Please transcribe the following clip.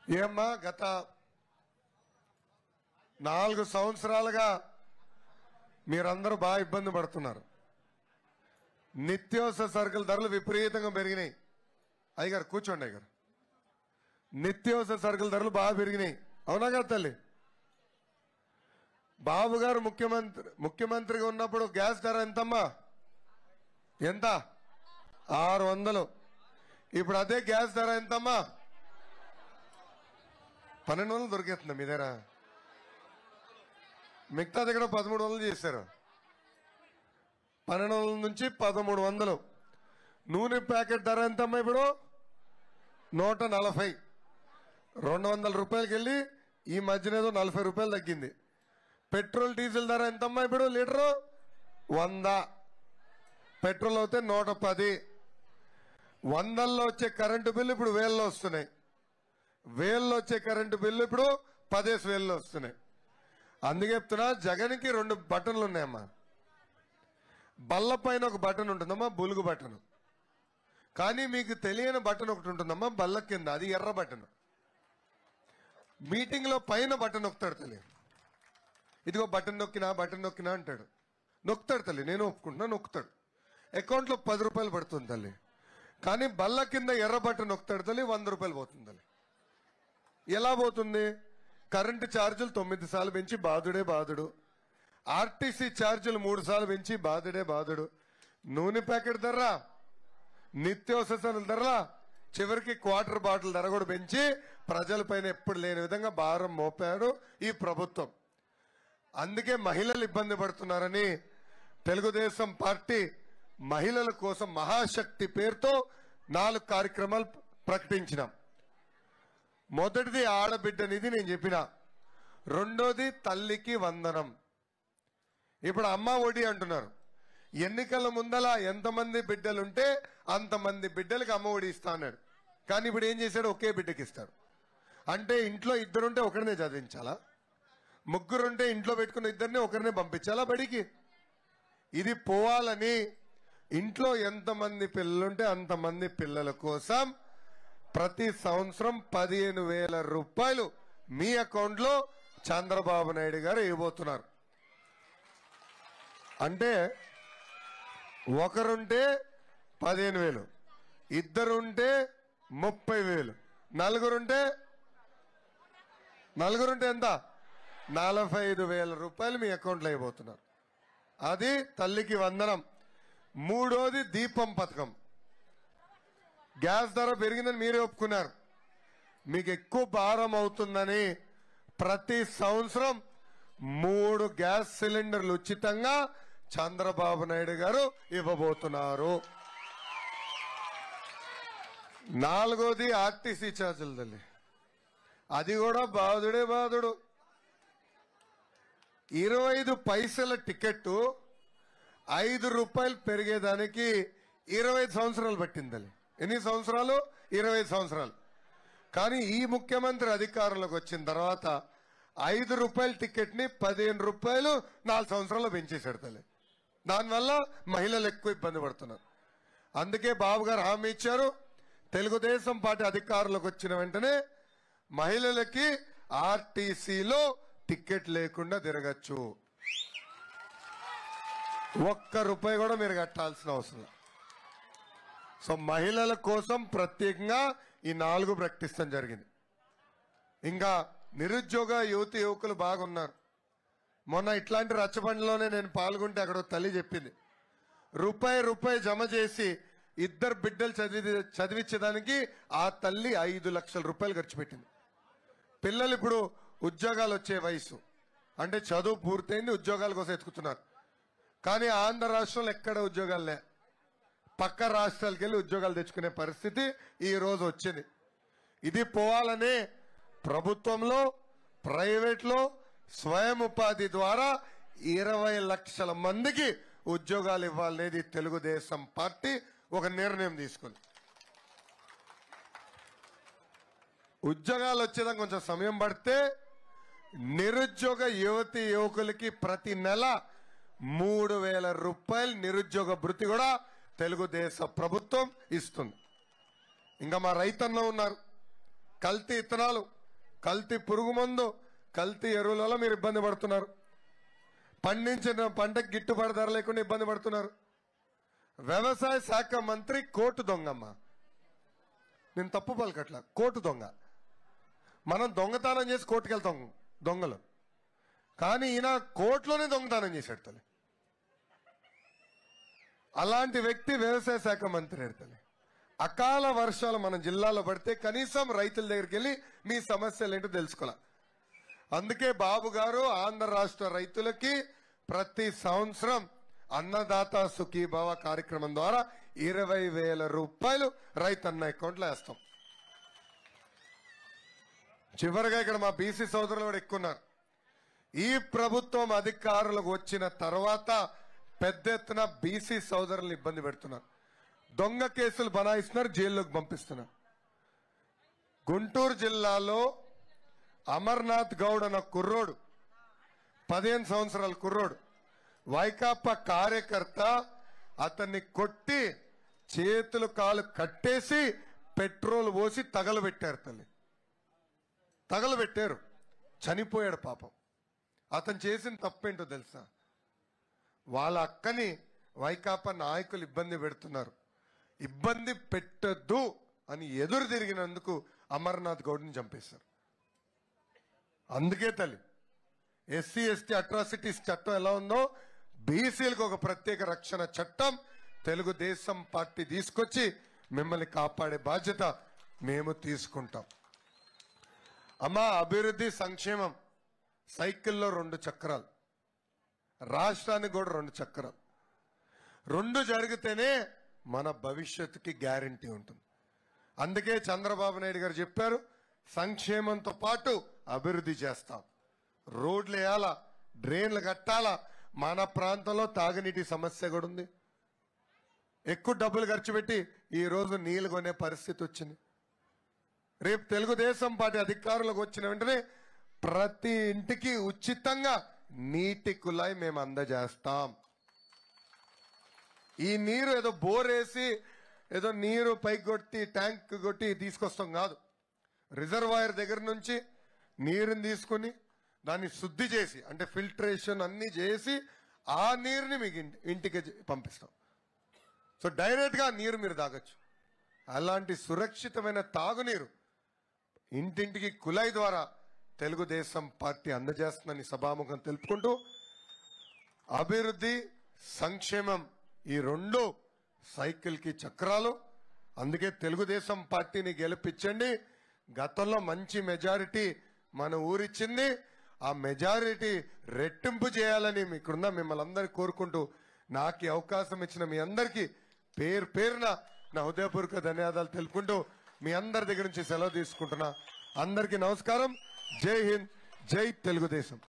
ఏమ్మా గత నాలుగు సంవత్సరాలుగా మీరందరూ బాగా ఇబ్బంది పడుతున్నారు నిత్యావసర సరుకుల ధరలు విపరీతంగా పెరిగినాయి అయ్యగారు కూర్చోండి అయ్యగారు నిత్యావసర సరుకుల ధరలు బాగా పెరిగినాయి అవునా కదా తల్లి బాబు గారు ముఖ్యమంత్రి ముఖ్యమంత్రిగా ఉన్నప్పుడు గ్యాస్ ధర ఎంతమ్మా ఎంత ఆరు వందలు ఇప్పుడు అదే గ్యాస్ ధర ఎంతమ్మా పన్నెండు వందలు దొరికేస్తుంది మీ దగ్గర మిగతా దగ్గర పదమూడు వందలు చేశారు పన్నెండు వందల నుంచి పదమూడు వందలు నూనె ప్యాకెట్ ధర ఎంతమ్మా ఇప్పుడు నూట నలభై రెండు వందల రూపాయలకి వెళ్ళి ఈ మధ్యన ఏదో నలభై రూపాయలు తగ్గింది పెట్రోల్ డీజిల్ ధర ఎంతమ్మా ఇప్పుడు లీటరు వంద పెట్రోల్ అయితే నూట పది వందల్లో వచ్చే కరెంటు బిల్లు ఇప్పుడు వేల్లో వస్తున్నాయి వేల్లో వచ్చే కరెంటు బిల్లు ఇప్పుడు పదేసి వేల్లో వస్తున్నాయి అందుకే చెప్తున్నా జగన్కి రెండు బటన్లు ఉన్నాయమ్మా బల్ల పైన ఒక బటన్ ఉంటుందమ్మా బులుగు బటన్ కానీ మీకు తెలియని బటన్ ఒకటి ఉంటుందమ్మా బల్ల కింద అది ఎర్ర బటన్ మీటింగ్ లో పైన బటన్ నొక్కుతాడు తల్లి ఇదిగో బటన్ నొక్కినా బటన్ నొక్కినా అంటాడు నొక్కుతాడు తల్లి నేను ఒప్పుకుంటున్నా నొక్కుతాడు అకౌంట్లో పది రూపాయలు పడుతుంది తల్లి కానీ బల్ల కింద ఎర్ర బటన్ నొక్కుతాడు తల్లి వంద రూపాయలు పోతుంది తల్లి ఎలా పోతుంది కరెంటు ఛార్జీలు తొమ్మిది సార్లు పెంచి బాధుడే బాధుడు ఆర్టీసీ ఛార్జీలు మూడు సార్లు పెంచి బాధుడే బాధుడు నూనె ప్యాకెట్ ధర నిత్యావసర ధర చివరికి క్వార్టర్ బాటిల్ ధర కూడా పెంచి ప్రజలపైన ఎప్పుడు లేని విధంగా భారం మోపాడు ఈ ప్రభుత్వం అందుకే మహిళలు ఇబ్బంది పడుతున్నారని తెలుగుదేశం పార్టీ మహిళల కోసం మహాశక్తి పేరుతో నాలుగు కార్యక్రమాలు ప్రకటించినాం మొదటిది ఆడబిడ్డనిది నేను చెప్పిన రెండోది తల్లికి వందనం ఇప్పుడు అమ్మ ఒడి అంటున్నారు ఎన్నికల ముందల ఎంతమంది బిడ్డలుంటే అంతమంది బిడ్డలకి అమ్మ ఒడి ఇస్తా అన్నాడు కానీ ఇప్పుడు ఏం చేశాడు ఒకే బిడ్డకి ఇస్తారు అంటే ఇంట్లో ఇద్దరుంటే ఒకరినే చదివించాలా ముగ్గురుంటే ఇంట్లో పెట్టుకున్న ఇద్దరిని ఒకరినే పంపించాలా బడికి ఇది పోవాలని ఇంట్లో ఎంతమంది పిల్లలుంటే అంతమంది పిల్లల కోసం ప్రతి సంవత్సరం పదిహేను వేల రూపాయలు మీ అకౌంట్ లో చంద్రబాబు నాయుడు గారు ఇవ్వబోతున్నారు అంటే ఒకరుంటే పదిహేను వేలు ఇద్దరుంటే ముప్పై వేలు నలుగురుంటే నలుగురుంటే ఎంత నలభై ఐదు వేల రూపాయలు మీ అకౌంట్లో అయిపోతున్నారు అది తల్లికి వందనం మూడోది దీపం పథకం గ్యాస్ ధర పెరిగిందని మీరే ఒప్పుకున్నారు మీకు ఎక్కువ భారం అవుతుందని ప్రతి సంవత్సరం మూడు గ్యాస్ సిలిండర్లు ఉచితంగా చంద్రబాబు నాయుడు గారు ఇవ్వబోతున్నారు నాలుగోది ఆర్టీసీ ఛార్జీలు తల్లి అది కూడా బాధుడే బాధుడు ఇరవై ఐదు పైసల టికెట్ ఐదు రూపాయలు పెరిగేదానికి ఇరవై ఐదు సంవత్సరాలు పట్టిందని ఎన్ని సంవత్సరాలు ఇరవై ఐదు సంవత్సరాలు కానీ ఈ ముఖ్యమంత్రి అధికారంలోకి వచ్చిన తర్వాత ఐదు రూపాయల టికెట్ ని పదిహేను రూపాయలు నాలుగు సంవత్సరాలు పెంచేశాడు తల్లి దానివల్ల మహిళలు ఎక్కువ ఇబ్బంది పడుతున్నారు అందుకే బాబు గారు హామీ ఇచ్చారు తెలుగుదేశం పార్టీ అధికారంలోకి వచ్చిన వెంటనే మహిళలకి ఆర్టీసీలో టికెట్ లేకుండా తిరగచ్చు ఒక్క రూపాయి కూడా మీరు కట్టాల్సిన అవసరం లేదు. సో మహిళల కోసం ప్రత్యేకంగా ఈ నాలుగు ప్రకటిస్తాం జరిగింది ఇంకా నిరుద్యోగ యువతి యువకులు బాగున్నారు మొన్న ఇట్లాంటి రచ్చబండిలోనే నేను పాల్గొంటే అక్కడ ఒక తల్లి చెప్పింది రూపాయి రూపాయి జమ చేసి ఇద్దరు బిడ్డలు చదివి చదివించేదానికి ఆ తల్లి ఐదు లక్షల రూపాయలు ఖర్చు పెట్టింది పిల్లలు ఇప్పుడు ఉద్యోగాలు వచ్చే వయసు అంటే చదువు పూర్తయింది ఉద్యోగాల కోసం ఎత్తుకుతున్నారు కానీ ఆంధ్ర రాష్ట్రంలో ఎక్కడ ఉద్యోగాలు లే పక్క రాష్ట్రాలకు వెళ్ళి ఉద్యోగాలు తెచ్చుకునే పరిస్థితి ఈ రోజు వచ్చింది ఇది పోవాలనే ప్రభుత్వంలో ప్రైవేట్లో స్వయం ఉపాధి ద్వారా ఇరవై లక్షల మందికి ఉద్యోగాలు ఇవ్వాలనేది తెలుగుదేశం పార్టీ ఒక నిర్ణయం తీసుకుంది ఉద్యోగాలు వచ్చేదానికి కొంచెం సమయం పడితే నిరుద్యోగ యువతి యువకులకి ప్రతి నెల మూడు వేల రూపాయలు నిరుద్యోగ భృతి కూడా తెలుగుదేశ ప్రభుత్వం ఇస్తుంది ఇంకా మా రైతన్న ఉన్నారు కల్తీ ఇత్తనాలు కల్తీ పురుగు మందు కల్తీ ఎరువుల వల్ల మీరు ఇబ్బంది పడుతున్నారు పండించిన పంటకు గిట్టుబాటు ధర లేకుండా ఇబ్బంది పడుతున్నారు వ్యవసాయ శాఖ మంత్రి కోటు దొంగమ్మ నేను తప్పు పలకట్ల కోటు దొంగ మనం దొంగతనం చేసి కోర్టుకు వెళ్తాం దొంగలు కానీ ఈయన కోర్టులోనే దొంగతనం చేశాడు తల్లి అలాంటి వ్యక్తి వ్యవసాయ శాఖ మంత్రి ఎడతలే అకాల వర్షాలు మన జిల్లాలో పడితే కనీసం రైతుల దగ్గరికి వెళ్ళి మీ సమస్యలు ఏంటో తెలుసుకోవాలి అందుకే బాబు గారు ఆంధ్ర రాష్ట్ర రైతులకి ప్రతి సంవత్సరం అన్నదాత సుఖీభావ కార్యక్రమం ద్వారా ఇరవై వేల రూపాయలు రైతన్న అకౌంట్లో వేస్తాం చివరిగా ఇక్కడ మా బీసీ సోదరులు కూడా ఎక్కున్నారు ఈ ప్రభుత్వం అధికారులకు వచ్చిన తర్వాత పెద్ద ఎత్తున బీసీ సోదరులు ఇబ్బంది పెడుతున్నారు దొంగ కేసులు బనాయిస్తున్నారు జైల్లోకి పంపిస్తున్నారు గుంటూరు జిల్లాలో అమర్నాథ్ గౌడ్ అన్న కుర్రోడు పదిహేను సంవత్సరాల కుర్రోడు వైకాపా కార్యకర్త అతన్ని కొట్టి చేతులు కాలు కట్టేసి పెట్రోల్ పోసి తగలబెట్టారు తల్లి తగలబెట్టారు చనిపోయాడు పాపం అతను చేసిన తప్పేంటో తెలుసా వాళ్ళ అక్కని వైకాపా నాయకులు ఇబ్బంది పెడుతున్నారు ఇబ్బంది పెట్టద్దు అని ఎదురు తిరిగినందుకు అమర్నాథ్ గౌడ్ని చంపేశారు అందుకే తల్లి ఎస్సీ ఎస్టీ అట్రాసిటీస్ చట్టం ఎలా ఉందో బీసీలకు ఒక ప్రత్యేక రక్షణ చట్టం తెలుగుదేశం పార్టీ తీసుకొచ్చి మిమ్మల్ని కాపాడే బాధ్యత మేము తీసుకుంటాం అమ్మా అభివృద్ధి సంక్షేమం సైకిల్లో రెండు చక్రాలు రాష్ట్రానికి కూడా రెండు చక్రాలు రెండు జరిగితేనే మన భవిష్యత్తుకి గ్యారంటీ ఉంటుంది అందుకే చంద్రబాబు నాయుడు గారు చెప్పారు సంక్షేమంతో పాటు అభివృద్ధి చేస్తాం రోడ్లు వేయాలా డ్రైన్లు కట్టాలా మన ప్రాంతంలో తాగునీటి సమస్య కూడా ఉంది ఎక్కువ డబ్బులు ఖర్చు పెట్టి ఈ రోజు నీళ్లు కొనే పరిస్థితి వచ్చింది రేపు తెలుగుదేశం పార్టీ అధికారులకు వచ్చిన వెంటనే ప్రతి ఇంటికి ఉచితంగా నీటి కుళాయి మేము అందజేస్తాం ఈ నీరు ఏదో బోర్ వేసి ఏదో నీరు పైకి కొట్టి ట్యాంక్ కొట్టి తీసుకొస్తాం కాదు రిజర్వాయర్ దగ్గర నుంచి నీరుని తీసుకుని దాన్ని శుద్ధి చేసి అంటే ఫిల్టరేషన్ అన్ని చేసి ఆ నీరుని మీకు ఇంటి- ఇంటికి పంపిస్తాం సో డైరెక్ట్గా ఆ నీరు మీరు తాగొచ్చు అలాంటి సురక్షితమైన తాగునీరు ఇంటింటికి కులాయి ద్వారా తెలుగుదేశం పార్టీ అందజేస్తుందని సభాముఖం తెలుపుకుంటూ అభివృద్ధి సంక్షేమం ఈ రెండు సైకిల్కి చక్రాలు అందుకే తెలుగుదేశం పార్టీని గెలిపించండి గతంలో మంచి మెజారిటీ మన ఊరిచ్చింది ఆ మెజారిటీ రెట్టింపు చేయాలని మీకున్న మిమ్మల్ని అందరికీ కోరుకుంటూ నాకు ఈ అవకాశం ఇచ్చిన మీ అందరికీ పేరు పేరున నా హృదయపూర్వక ధన్యవాదాలు తెలుపుకుంటూ మీ అందరి దగ్గర నుంచి సెలవు తీసుకుంటున్నా అందరికీ నమస్కారం జై హింద్ జై తెలుగుదేశం